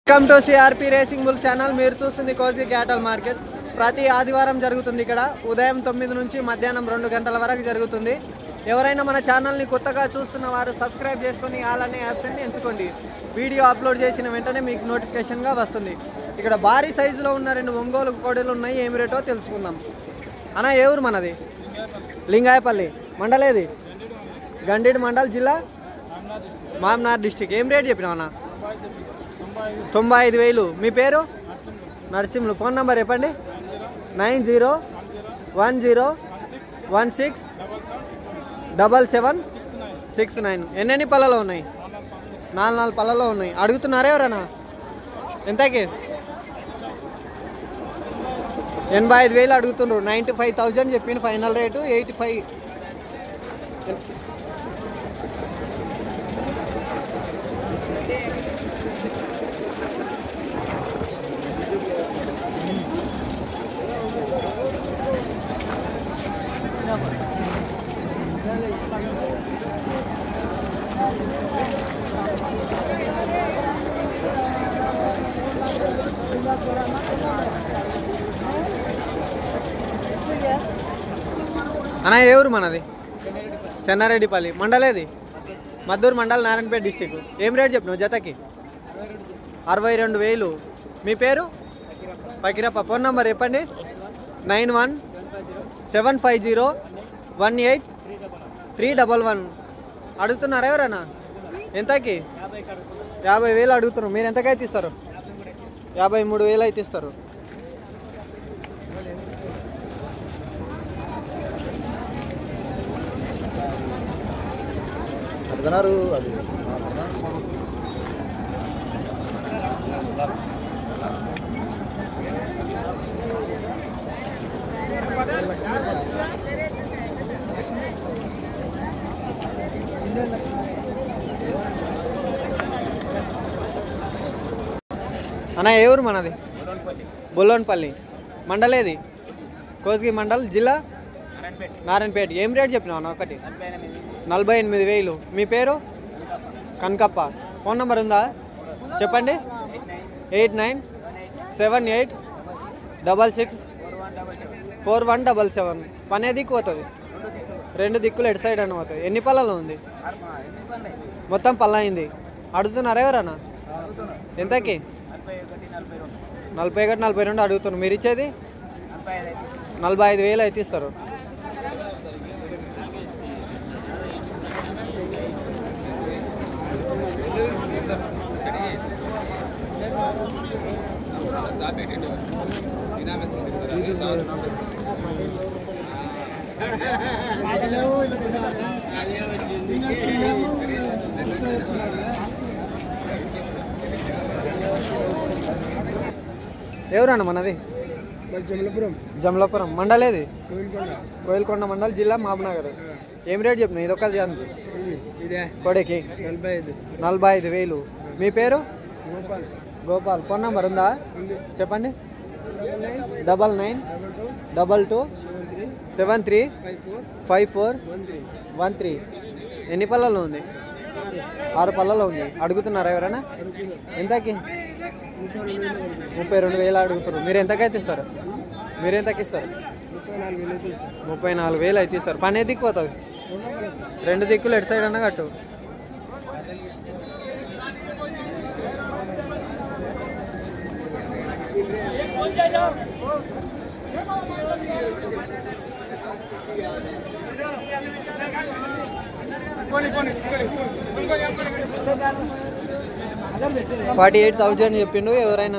Welcome to CRP racing bull channel మీరు చూస్తుంది కోసి క్యాటల్ మార్కెట్ ప్రతి ఆదివారం జరుగుతుంది ఇక్కడ ఉదయం తొమ్మిది నుంచి మధ్యాహ్నం రెండు గంటల వరకు జరుగుతుంది ఎవరైనా మన ఛానల్ని కొత్తగా చూస్తున్న వారు సబ్స్క్రైబ్ చేసుకొని అలానే యాప్స్ని ఎంచుకోండి వీడియో అప్లోడ్ చేసిన వెంటనే మీకు నోటిఫికేషన్గా వస్తుంది ఇక్కడ భారీ సైజులో ఉన్న రెండు ఒంగోలు కోడలు ఉన్నాయి ఏమి రేటో తెలుసుకుందాం అన్న ఏ ఊరు మనది లింగాయపల్లి మండలేది గండీడు మండల్ జిల్లా మామ్నార్ డిస్టిక్ ఏం రేట్ చెప్పినావు అన్న తొంభై ఐదు వేలు మీ పేరు నరసింహులు ఫోన్ నంబర్ చెప్పండి nine zero one zero one six double seven six nine ఎన్నెన్ని పళ్ళలో ఉన్నాయి నాలుగు నాలుగు పళ్ళలో ఉన్నాయి అడుగుతున్నారా ఎవరైనా ఎంతకి ఎనభై ఐదు వేలు అడుగుతుండ్రు నైంటీ ఫైవ్ థౌజండ్ చెప్పిన ఫైనల్ రేటు ఎయిటీ ఫైవ్ అన్న ఏ ఊరు మనది చెన్నారెడ్డిపల్లి మండలేది మద్దూరు మండల్ నారాయణపేట డిస్టిక్ ఏం రేట్ చెప్పినావు జతకి అరవై రెండు వేలు మీ పేరు పకిరప్ప ఫోన్ నంబర్ చెప్పండి nine one seven five zero one eight three double one అడుగుతున్నారా ఎవరన్నా ఎంతకి యాభై వేలు అడుగుతున్నారు మీరు ఎంతకైతే ఇస్తారు యాభై మూడు వేలు అయితే ఇస్తారు అడుగుతున్నారు అది అన్న ఏ ఊరు మనది బుల్లోన్పల్లి మండలేది కోసిగి మండల్ జిల్లా నారాయణపేట ఏం రేట్ చెప్పినావు అన్న ఒకటి నలభై ఎనిమిది వేలు మీ పేరు కనకప్ప ఫోన్ నెంబర్ ఉందా చెప్పండి eight nine seven eight double six four one double seven పనే దిక్కు పోతుంది రెండు దిక్కులు ఎటు సైడ్ అని పోతుంది ఎన్ని పళ్ళలో ఉంది మొత్తం పళ్ళ అయింది అడుగుతున్నారా ఎవరన్నా ఎంతకి నలభై ఒకటి నలభై రెండు అడుగుతున్నారు మీరు ఇచ్చేది నలభై ఐదు వేలు అయితే ఇస్తారు ఎవరన్నా మనది జమలపురం జమలాపురం మండలేది కోయిల్కొండ కోయిల్కొండ మండల్ జిల్లా మహబూబ్నగర్ ఏం రేట్ చెప్పిన ఇది ఒక దానికి ఇదే కోడేకి నలభై ఐదు నలభై ఐదు వేలు మీ పేరు గోపాల్ గోపాల్ ఫోన్ నంబర్ ఉందా ఉంది చెప్పండి double nine double nine double two double two seven three seven three five five four four one three one three ఎన్ని పళ్ళలో ఉంది ఆరు పళ్ళలో ఉంది అడుగుతున్నారా ఎవరైనా ఎంతకి ముప్పై రెండు వేలు ఉంది. ముప్పై రెండు వేలు అడుగుతారు మీరు ఎంతకైతే ఇస్తారు మీరు ఎంతకి ఇస్తారు ముప్పై నాలుగు వేలు అయితే ఇస్తాను ముప్పై నాలుగు వేలు అయితే ఇస్తారు పని ఏ దిక్కు పోతుంది రెండు దిక్కులు ఎటు సైడ్ అన్న కట్టు ఫార్టీ ఎయిట్ థౌజండ్ చెప్పిండు ఎవరైనా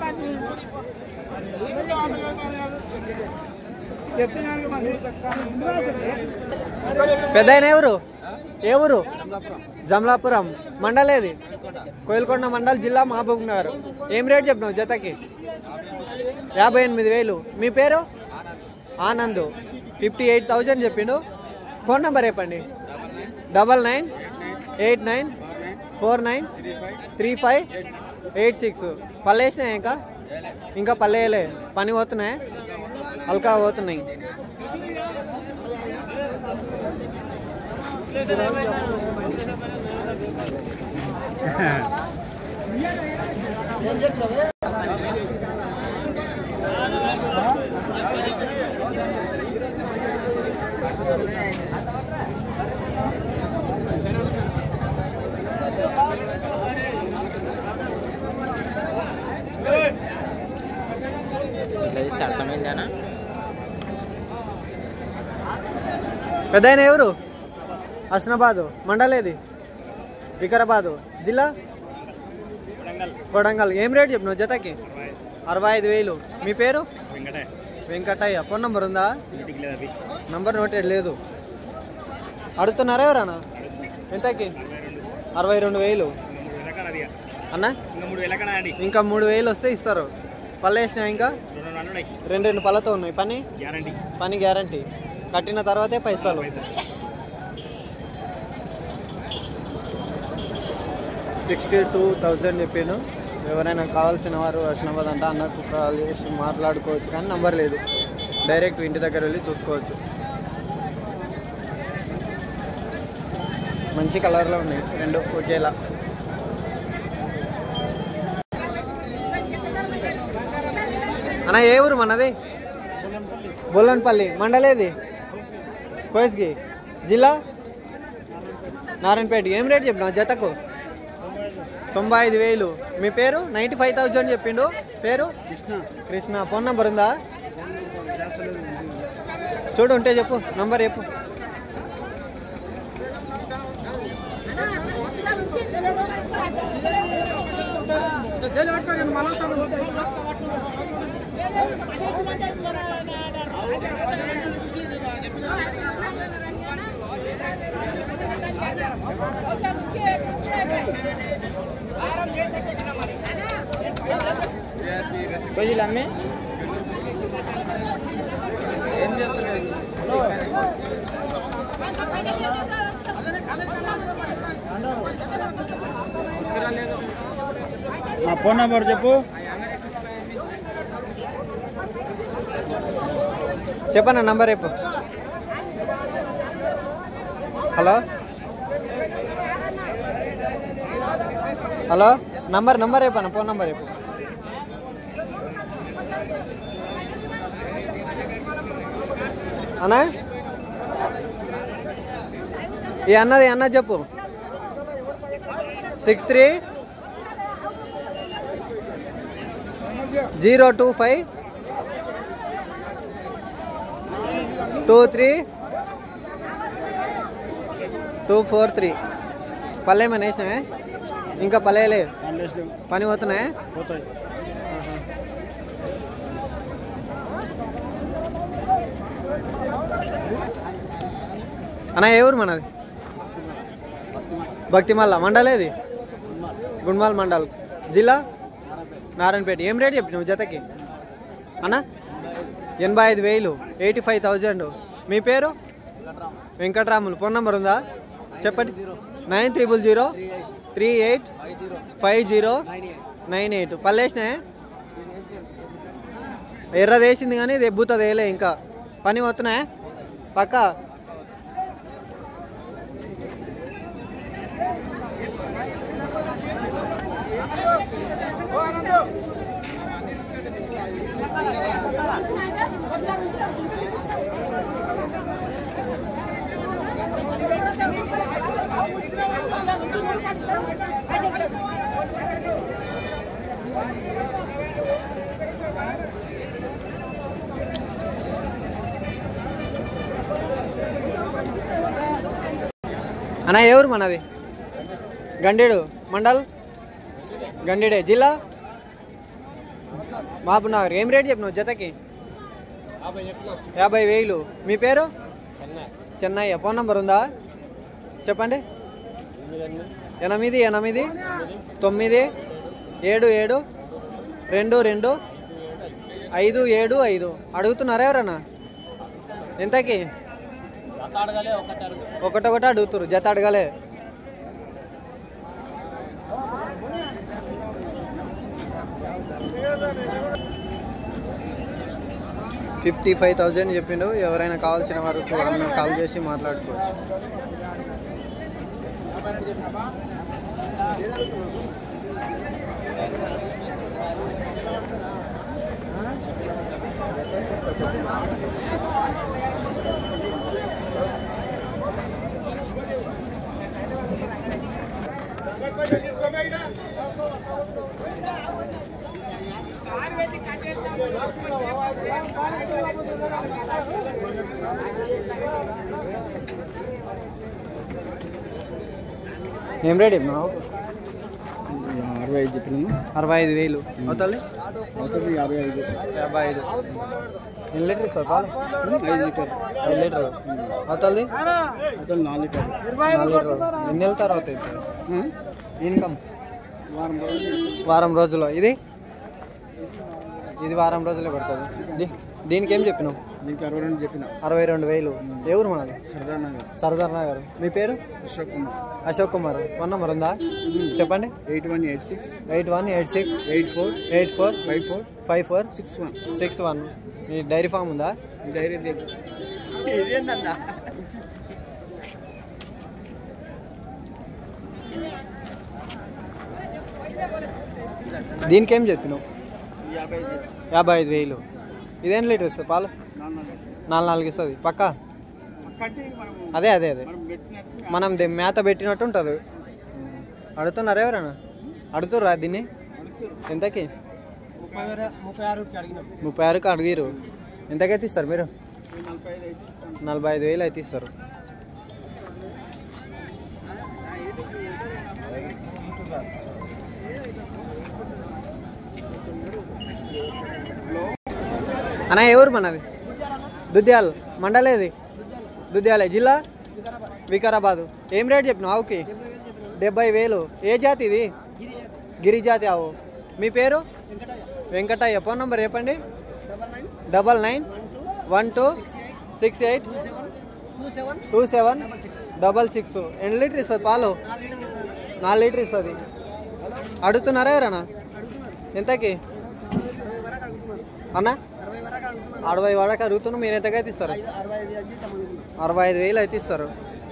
పెద్ద ఎవరు ఏ ఊరు జమలాపురం మండలేది కోయిల్కొండ మండల్ జిల్లా మహబూబ్ నగర్ ఏం రేట్ చెప్పినావు జతకి యాభై ఎనిమిది వేలు మీ పేరు ఆనంద్ ఫిఫ్టీ ఎయిట్ థౌజండ్ చెప్పిండు ఫోన్ నెంబర్ చెప్పండి double nine eight nine four nine three five eight six పళ్ళు వేసినాయి ఇంకా ఇంకా పళ్ళు వేయలే పని పోతున్నాయి హల్కా పోతున్నాయి ఇట్లా అర్థమైందేనా పెద్ద ఎవరు హస్నాబాదు మండలేది వికారాబాదు జిల్లా కొడంగల్ ఏం రేట్ చెప్పినావు జతకి అరవై ఐదు వేలు మీ పేరు వెంకటయ్య ఫోన్ నంబర్ ఉందా నంబర్ నోటెడ్ లేదు అడుగుతున్నారా ఎవరన్నా ఎంతకి అరవై రెండు వేలు అన్నా ఇంకా మూడు వేల కన్నా అండి ఇంకా మూడు వేలు వస్తే ఇస్తారు పళ్ళు వేసినా ఇంకా రెండు అన్నున్నాయి రెండు రెండు పళ్ళతో ఉన్నాయి పని గ్యారంటీ పని గ్యారంటీ కట్టిన తర్వాతే పైసలు సిక్స్టీ టూ థౌజండ్ చెప్పాను ఎవరైనా కావాల్సిన వారు హస్నాబాద్ అంట అన్నకు కాల్ చేసి మాట్లాడుకోవచ్చు కానీ నంబర్ లేదు డైరెక్ట్ ఇంటి దగ్గర వెళ్ళి చూసుకోవచ్చు మంచి కలర్లో ఉన్నాయి రెండు ఒకేలా అన్న ఏ ఊరు మనది బొల్లన్పల్లి మండలేది కోయస్కి జిల్లా నారాయణపేట ఏం రేట్ చెప్పినావు జతకు తొంభై ఐదు వేలు మీ పేరు నైంటీ ఫైవ్ థౌజండ్ చెప్పిండు పేరు కృష్ణ కృష్ణ ఫోన్ నంబర్ ఉందా చూడు ఉంటే చెప్పు నంబర్ చెప్పు రోజులు అమ్మే నా ఫోన్ నెంబర్ చెప్పు చెప్పన్న నంబర్ చెప్పు హలో హలో నంబర్ నంబర్ చెప్పన్న ఫోన్ నంబర్ చెప్పు అన్నా ఈ అన్నది అన్న చెప్పు six three zero two five two three two four three పల్లె ఏమైనా వేసినావే ఇంకా పల్లెలే పని పోతున్నాయా పోతాయి అన్న ఏ ఊరు మనది భక్తిమల్ల మండలేది గుండ్మాల్ మండల్ జిల్లా నారాయణపేట ఏం రేట్ చెప్పినావు జతకి అన్న ఎనభై ఐదు వేలు ఎయిటీ ఫైవ్ థౌజండ్ మీ పేరు వెంకట్రాములు ఫోన్ నంబర్ ఉందా చెప్పండి nine triple zero three eight five zero nine eight పల్లేసినా ఎర్రది వేసింది కానీ ఇది ఎబ్బుతుంది వేయలే ఇంకా పని పోతున్నాయా పక్క అన్న ఎవరు మనది గండేడు మండల్ గండేడే జిల్లా మహబూబ్నగర్ ఏం రేట్ చెప్పినావు జతకి యాభై వేలు మీ పేరు చెన్నయ్య ఫోన్ నంబర్ ఉందా చెప్పండి ఎనిమిది ఎనిమిది తొమ్మిది ఏడు ఏడు రెండు రెండు ఐదు ఏడు ఐదు అడుగుతున్నారా ఎవరన్నా ఎంతకి ఒకటొకటి అడుగుతారు జత అడగలే ఫిఫ్టీ ఫైవ్ థౌజండ్ చెప్పిండు ఎవరైనా కావాల్సిన వరకు అన్న కాల్ చేసి మాట్లాడుకోవచ్చు ఏం రేట్ చెప్పినావు అరవై ఐదు చెప్పినాము అరవై ఐదు వేలు అవుతుంది అవుతుంది యాభై ఐదు యాభై ఐదు ఎన్ని లీటర్ ఇస్తారు పాలు ఐదు లీటర్ ఐదు లీటర్ అవుతుంది అవుతుంది నాలుగు లీటర్ నాలుగు లీటర్ ఎన్ని నెలల తర్వాత అవుతుంది ఇన్కమ్ వారం రోజులు వారం రోజులు ఇది ఇది వారం రోజులే పడుతుంది దీ- దీనికి ఏం చెప్పినావు దీనికి అరవై రెండు చెప్పిన అరవై రెండు వేలు ఏ ఊరు మనది సరదా నగర్ సర్దార్ నగర్ మీ పేరు అశోక్ కుమార్ అశోక్ కుమార్ ఫోన్ నెంబర్ ఉందా చెప్పండి eight one eight six eight one eight six eight four eight four five four five four six one six one మీ డైరీ ఫామ్ ఉందా డైరీ రేట్ దీనికి ఏం చెప్పినావు యాభై ఐదు యాభై ఐదు వేలు ఇదేం లీటర్ ఇస్తుంది పాలు నాలుగు నాలుగు నాలుగు ఇస్తుంది పక్క కంటే మనం అదే అదే అదే మనం పెట్టినట్టు మనం ది- మేత పెట్టినట్టు ఉంటుంది అడుగుతున్నారు ఎవరైనా అడుగుతుర్రా దీన్ని ఎంతకి ముప్పై వేల ముప్పై ఆరుకి అడిగినాం ముప్పై ఆరుకి అడిగిరు ఎంతకైతే ఇస్తారు మీరు నలభై ఐదు అయితే ఇస్తాం నలభై ఐదు వేలు అయితే ఇస్తారు అన్న ఎవరు మనది దుద్యాల్ మండలేది దుద్యాలే జిల్లా వికారాబాద్ ఏం రేట్ చెప్పిన ఆవుకి డెబ్బై వేలు ఏ జాతి ఇది గిరి జాతి ఆవు మీ పేరు వెంకటయ్య ఫోన్ నంబర్ చెప్పండి double nine one two six eight two seven double six ఎన్ని లీటర్ ఇస్తుంది పాలు నాలుగు లీటర్ ఇస్తుంది అడుగుతున్నారా ఎవరన్నా ఎంతకి అన్న అరవై వరకు అడుగుతున్నా మీరు ఎంతకైతే ఇస్తారు అరవై ఐదు వేలు అయితే ఇస్తారు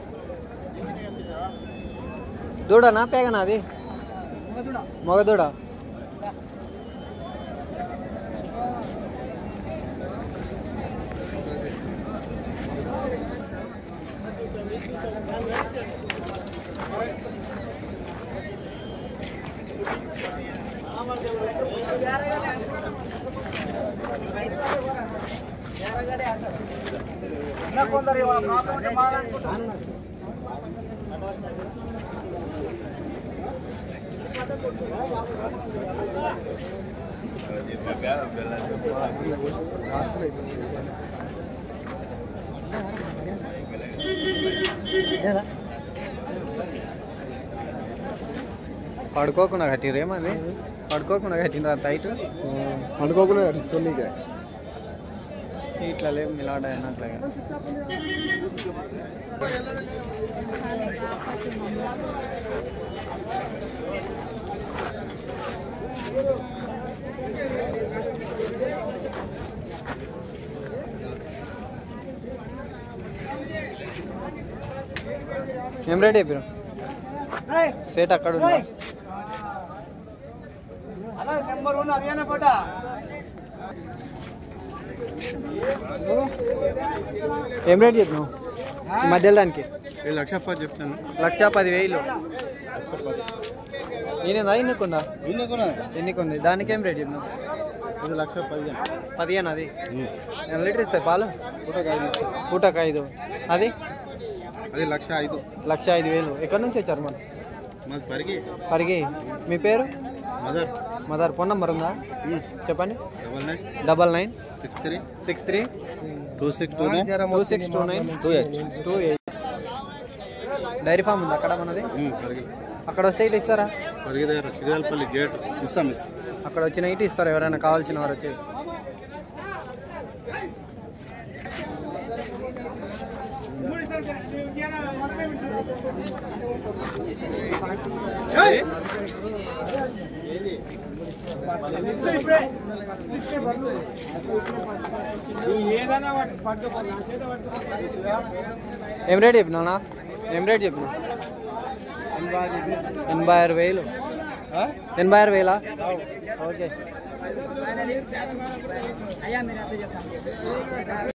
దూడనా పేగనా అది మగదూడ పడుకోకుండా కట్టిరు ఏమది పడుకోకుండా కట్టినరా టైట్ అనుకోకుండా సొల్లిగా ఇట్లా లేవు మిలాడ అయినట్లుగా ఏం రెడీ అయిపోయారు సేట్ అక్కడ ఉందా నెంబర్ వన్ హర్యానా కోట ఏం రేట్ చెప్పినావు ఈ మధ్యలో దానికి లక్ష పది చెప్తాను లక్ష పది వేలు ఈయనదా ఇన్నికుందా ఎన్నికుంది దానికి ఏం రేట్ చెప్పినావు ఇది లక్ష పది పదిహేను అది ఎన్ని లీటర్ ఇస్తాయి పాలు పూటకు ఐదు ఇస్తాం పూటకు ఐదు అది అది లక్ష ఐదు లక్ష ఐదు వేలు ఎక్కడి నుంచి వచ్చారు మన మాది పరిగి పరిగి మీ పేరు మదర్ మదర్ ఫోన్ నంబర్ ఉందా చెప్పండి double nine double nine six three six three two six two nine two six two nine two eight two eight dairy farm ఉంది అక్కడ మనది పరిగి అక్కడ వస్తే ఇట్లా ఇస్తారా పరిగి దగ్గర చిగరాలపల్లి గేట్ ఇస్తాం ఇస్తాం అక్కడ వచ్చిన ఇటు ఇస్తారు ఎవరైనా కావాల్సిన వారు వచ్చి ఏం రేట్ చెప్పినా ఏం రేట్ చెప్పినా ఎనభై ఆరు వేలు ఎనభై ఆరు వేలా ఓకే